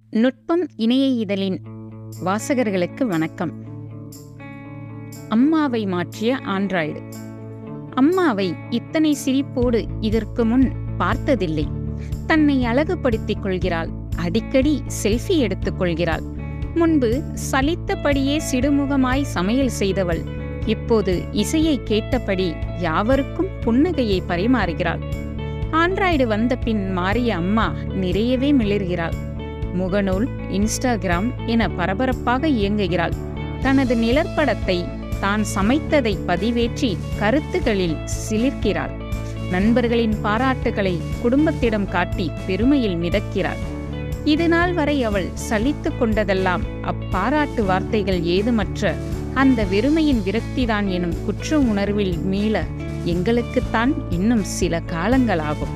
நுட்பம் இணைய இதழின் வாசகர்களுக்கு வணக்கம் அம்மாவை மாற்றிய ஆண்ட்ராய்டு அம்மாவை இத்தனை சிரிப்போடு இதற்கு முன் பார்த்ததில்லை தன்னை அழகுபடுத்திக் கொள்கிறாள் அடிக்கடி செல்ஃபி எடுத்துக் கொள்கிறாள் முன்பு சலித்தபடியே சிடுமுகமாய் சமையல் செய்தவள் இப்போது இசையை கேட்டபடி யாவருக்கும் புன்னகையை பரிமாறுகிறாள் ஆண்ட்ராய்டு வந்த பின் மாறிய அம்மா நிறையவே மிளிர்கிறாள் முகநூல் இன்ஸ்டாகிராம் என பரபரப்பாக இயங்குகிறாள் தனது நிழற்படத்தை தான் சமைத்ததை பதிவேற்றி கருத்துகளில் சிலிர்க்கிறாள் நண்பர்களின் பாராட்டுகளை குடும்பத்திடம் காட்டி பெருமையில் மிதக்கிறாள் இது நாள் வரை அவள் சலித்து கொண்டதெல்லாம் அப்பாராட்டு வார்த்தைகள் ஏதுமற்ற அந்த வெறுமையின் விரக்திதான் எனும் குற்ற உணர்வில் மீள எங்களுக்குத்தான் இன்னும் சில காலங்களாகும்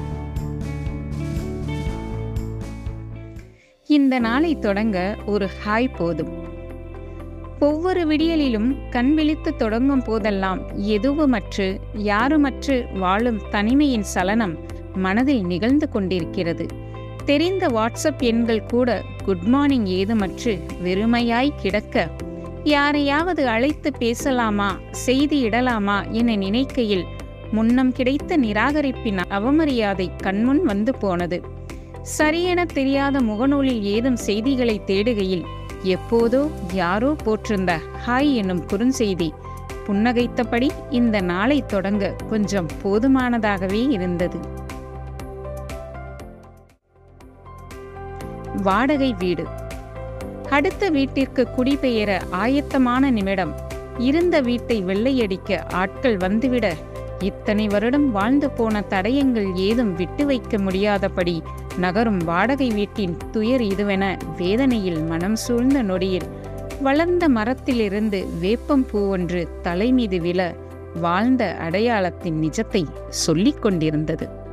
இந்த நாளை தொடங்க ஒரு ஹாய் போதும் ஒவ்வொரு விடியலிலும் கண் விழித்து தொடங்கும் போதெல்லாம் எதுவுமற்று யாருமற்று வாழும் தனிமையின் சலனம் மனதில் நிகழ்ந்து கொண்டிருக்கிறது தெரிந்த வாட்ஸ்அப் எண்கள் கூட குட் மார்னிங் ஏதுமற்று வெறுமையாய் கிடக்க யாரையாவது அழைத்து பேசலாமா செய்தி இடலாமா என நினைக்கையில் முன்னம் கிடைத்த நிராகரிப்பின் அவமரியாதை கண்முன் வந்து போனது சரியென தெரியாத முகநூலில் ஏதும் செய்திகளை தேடுகையில் எப்போதோ யாரோ போற்றிருந்த ஹாய் என்னும் குறுஞ்செய்தி புன்னகைத்தபடி இந்த நாளை தொடங்க கொஞ்சம் போதுமானதாகவே இருந்தது வாடகை வீடு அடுத்த வீட்டிற்கு குடிபெயர ஆயத்தமான நிமிடம் இருந்த வீட்டை வெள்ளையடிக்க ஆட்கள் வந்துவிட இத்தனை வருடம் வாழ்ந்து போன தடயங்கள் ஏதும் விட்டு வைக்க முடியாதபடி நகரும் வாடகை வீட்டின் துயர் இதுவென வேதனையில் மனம் சூழ்ந்த நொடியில் வளர்ந்த மரத்திலிருந்து வேப்பம் பூ ஒன்று தலைமீது விழ வாழ்ந்த அடையாளத்தின் நிஜத்தை சொல்லிக் கொண்டிருந்தது